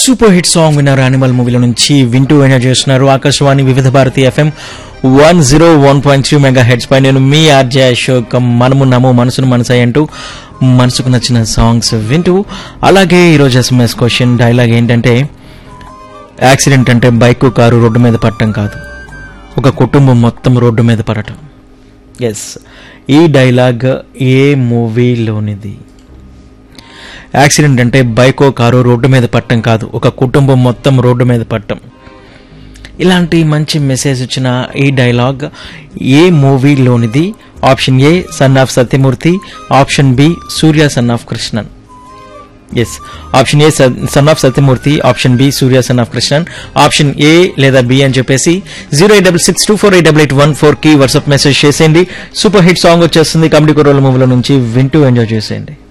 super hit song విన్నారు animal మూవీలో నుంచి వింటూ ఎంజాయ్ చేస్తున్నారు Akashvani Vividh Bharati FM one zero one point three megahertz పై నేను మీ ఆర్జే అశోక్ మనము నమో మనసును మనసాయి అంటూ మనసుకు నచ్చిన సాంగ్స్ వింటూ అలాగే ఈరోజు ఎస్ఎంఎస్ క్వశ్చన్ డైలాగ్ ఏంటంటే యాక్సిడెంట్ అంటే బైక్ కారు రోడ్డు మీద పడటం కాదు ఒక కుటుంబం మొత్తం రోడ్డు మీద పడటం ఎస్ ఈ డైలాగ్ ఏ మూవీలోనిది యాక్సిడెంట్ అంటే బైకో కారో రోడ్డు మీద పట్టం కాదు ఒక కుటుంబం మొత్తం రోడ్డు మీద పట్టం ఇలాంటి మంచి మెసేజ్ ఇచ్చిన ఈ డైలాగ్ ఏ మూవీలోనిది option A son of Satyamurthy option B Surya son of Krishnan yes option A son of Satyamurthy option B Surya son of Krishnan option A లేదా బి అని చెప్పేసి zero eight double six two four eight double eight one four కి WhatsApp message చేసేయండి super hit song వచ్చేస్తుంది comedy కుర్రోల మూవీలో నుంచి వింటూ ఎంజాయ్ చేసేయండి